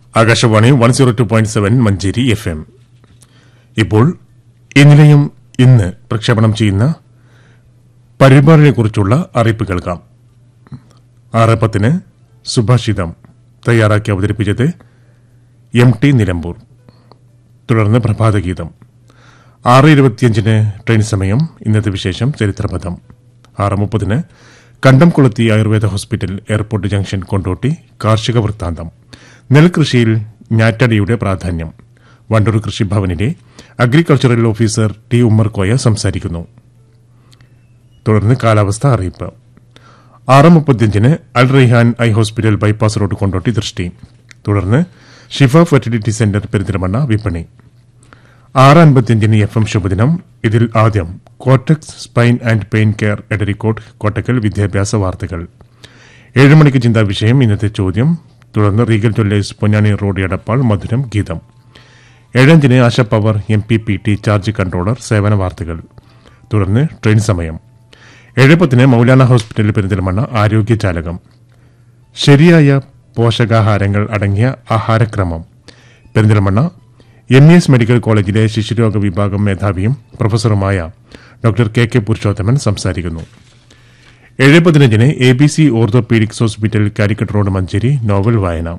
Akashvani one zero two point seven Manjeri F M ഇപ്പോൾ ഈ നിലയം ഇന്ന് പ്രക്ഷേപണം ചെയ്യുന്ന പരിപാടിയെക്കുറിച്ചുള്ള അറിയിപ്പ് കേൾക്കാം ആറ് പത്തിന് സുഭാഷിതം തയ്യാറാക്കി അവതരിപ്പിച്ചത് എം ടി നിലമ്പൂർ തുടർന്ന് പ്രഭാതഗീതം ആറ് ഇരുപത്തിയഞ്ചിന് ട്രെയിൻ സമയം ഇന്നത്തെ വിശേഷം ചരിത്രപഥം ആറ് മുപ്പതിന് Kandamkulathi ayurveda hospital airport junction Kondotty കാർഷിക വൃത്താന്തം നെൽകൃഷിയിൽ ഞാറ്റടിയുടെ പ്രാധാന്യം വണ്ടൂർ കൃഷിഭവനിലെ അഗ്രികൾച്ചറൽ ഓഫീസർ ടി ഉമ്മർകോയ സംസാരിക്കുന്നു തുടർന്ന് കാലാവസ്ഥ അറിയിപ്പ് ആറ് മുപ്പത്തിയഞ്ചിന് Al Raihan eye hospital bypass road Kondotty Drishti തുടർന്ന് ഷിഫ ഫെർട്ടിലിറ്റി സെന്റർ പെരിന്തൽമണ്ണ വിപണി ആറ് അൻപത്തിയഞ്ചിന് എഫ് എം ശുഭദിനം ഇതിൽ ആദ്യം cortex spine and pain care Edarikode Kottakkal വിദ്യാഭ്യാസ വാർത്തകൾ ഏഴ് മണിക്ക് ചിന്താ വിഷയം ഇന്നത്തെ ചോദ്യം തുടർന്ന് regal jewellers Ponnani road Edappal മധുരം ഗീതം ഏഴഞ്ചിന് Asha power M P P T charge controller സേവന വാർത്തകൾ തുടർന്ന് ട്രെയിൻ സമയം ഏഴ് പത്തിന് മൗലാന ഹോസ്പിറ്റൽ പെരിന്തൽമണ്ണ ആരോഗ്യജാലകം ശരിയായ പോഷകാഹാരങ്ങൾ അടങ്ങിയ ആഹാരക്രമം Perinthalmanna M E S medical കോളേജിലെ ശിശുരോഗ വിഭാഗം മേധാവിയും പ്രൊഫസറുമായ ഡോക്ടർ കെ കെ പുരുഷോത്തമൻ സംസാരിക്കുന്നു ഏഴ് പതിനഞ്ചിന് A B C orthopaedics hospital Calicut road Manjeri novel വായന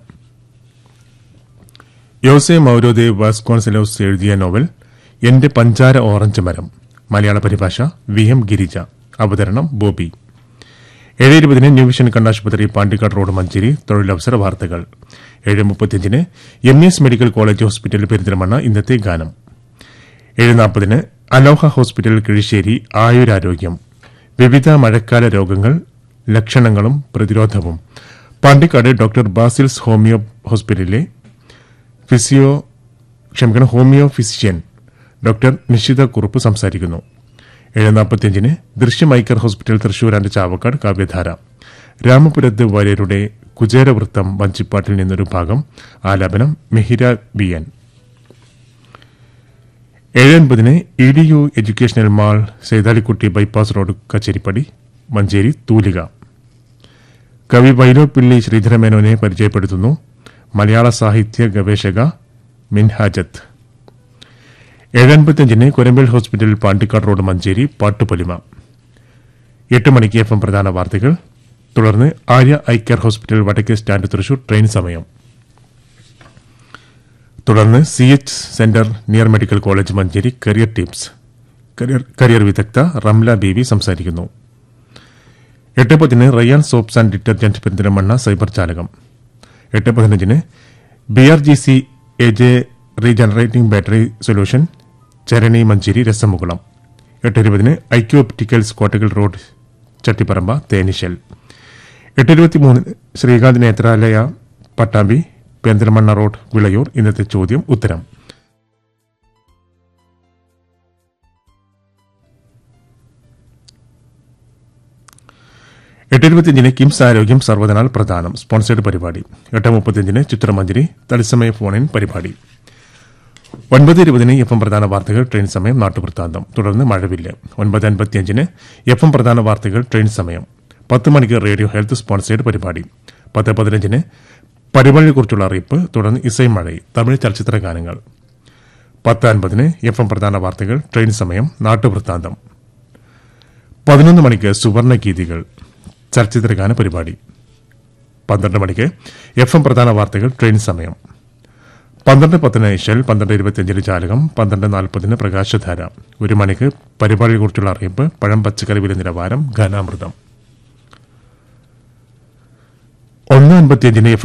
യോസെ മൌരോദെ വാസ്കോൺസെലോസ് എഴുതിയ നോവൽ എന്റെ പഞ്ചാര ഓറഞ്ച് മരം മലയാള പരിഭാഷ വി എം ഗിരിജ അവതരണം ബോബി ഏഴ് ഇരുപതിന് ന്യൂ വിഷൻ കണ്ണാശുപത്രി പാണ്ടിക്കാട് റോഡ് മഞ്ചേരി തൊഴിലവസര വാർത്തകൾ ഏഴ് മുപ്പത്തിയഞ്ചിന് M S medical college hospital Perinthalmanna ഇന്നത്തെ ഗാനം ഏഴ് നാൽപ്പതിന് അലോഹ ഹോസ്പിറ്റൽ കിഴിശ്ശേരി ആയുരാരോഗ്യം വിവിധ മഴക്കാല രോഗങ്ങൾ ലക്ഷണങ്ങളും പ്രതിരോധവും പാണ്ടിക്കാട് ഡോക്ടർ ബാസിൽസ് ഹോമിയോ ഹോസ്പിറ്റലിലെ ഫിസിയോ ക്ഷമിക്കണം homeo physician doctor Nishitha Kurup സംസാരിക്കുന്നു ഏഴ് നാൽപ്പത്തിയഞ്ചിന് ദൃശ്യമൈക്കർ ഹോസ്പിറ്റൽ തൃശൂർ ആൻഡ് ചാവക്കാട് കാവ്യധാര രാമപുരത്ത് വാര്യരുടെ കുചേരവൃത്തം വഞ്ചിപ്പാട്ടിൽ നിന്നൊരു ഭാഗം ആലാപനം മെഹിര ബി എൻ ഏഴ് അൻപതിന് E D U educational mall Sethalikutty bypass road Kacheripadi Manjeri തൂലിക കവി വൈലോപ്പിള്ളി ശ്രീധരമേനോനെ പരിചയപ്പെടുത്തുന്നു മലയാള സാഹിത്യ ഗവേഷക മിൻഹാജത്ത് ഏഴൻപത്തിയഞ്ചിന് കൊരമ്പേൽ ഹോസ്പിറ്റൽ പാണ്ടിക്കാട് റോഡ് മഞ്ചേരി പാട്ടുപൊലിമ എട്ട് മണിക്ക് എഫ് എം പ്രധാന വാർത്തകൾ തുടർന്ന് ആര്യ ഐ കെയർ ഹോസ്പിറ്റൽ വടക്കേ സ്റ്റാൻഡ് തൃശൂർ ട്രെയിൻ സമയം തുടർന്ന് C H centre near medical college Manjeri career tips career career വിദഗ്ധ റംല ബീവി സംസാരിക്കുന്നു എട്ട് പതിന് Rayan soaps and detergent Perinthalmanna cyber ചാലകം എട്ട് പതിനഞ്ചിന് B R G C A J regenerating battery solution Charani Manjeri രസമുകുളം എട്ട് ഇരുപതിന് IQ opticals Kottakkal road Chattiparamba തേനിശൽ എട്ട് ഇരുപത്തിമൂന്നിന് ശ്രീകാന്ത് നേത്രാലയ പട്ടാമ്പി പെരിന്തൽമണ്ണ റോഡ് വിളയൂർ ഇന്നത്തെ ചോദ്യം ഉത്തരം എട്ട് ഇരുപത്തിയഞ്ചിന് കിംസ് ആരോഗ്യം സർവ്വതനാൽ പ്രധാനം സ്പോൺസേഡ് പരിപാടി എട്ട് മുപ്പത്തിയഞ്ചിന് ചിത്രമഞ്ജരി തത്സമയ ഫോണിൻ പരിപാടി ഒൻപത് ഇരുപതിന് എഫ് എം പ്രധാന വാർത്തകൾ ട്രെയിൻ സമയം നാട്ടുവൃത്താന്തം തുടർന്ന് മഴവില്ല് ഒൻപത് അൻപത്തിയഞ്ചിന് എഫ് എം പ്രധാന വാർത്തകൾ ട്രെയിൻ സമയം പത്ത് മണിക്ക് റേഡിയോ ഹെൽത്ത് സ്പോൺസേഡ് പരിപാടി പത്ത് പതിനഞ്ചിന് പരിപാടിയെക്കുറിച്ചുള്ള അറിയിപ്പ് തുടർന്ന് ഇസൈ മഴ തമിഴ് ചലച്ചിത്ര ഗാനങ്ങൾ പത്ത് അൻപതിന് എഫ് എം പ്രധാന വാർത്തകൾ ട്രെയിൻ സമയം നാട്ടുവൃത്താന്തം പതിനൊന്ന് മണിക്ക് സുവർണ ഗീതികൾ ചലച്ചിത്രഗാന പരിപാടി പന്ത്രണ്ട് മണിക്ക് എഫ് എം പ്രധാന വാർത്തകൾ ട്രെയിൻ സമയം പന്ത്രണ്ട് പത്തിന് ഇശൽ പന്ത്രണ്ട് ഇരുപത്തിയഞ്ചിന് ജാലകം പന്ത്രണ്ട് നാൽപ്പതിന് പ്രകാശധാര ഒരു മണിക്ക് പരിപാടിയെക്കുറിച്ചുള്ള അറിയിപ്പ് പഴം പച്ചക്കറി വില നിലവാരം ഘനാമൃതം ഒന്ന് അൻപത്തിയഞ്ചിന് എഫ്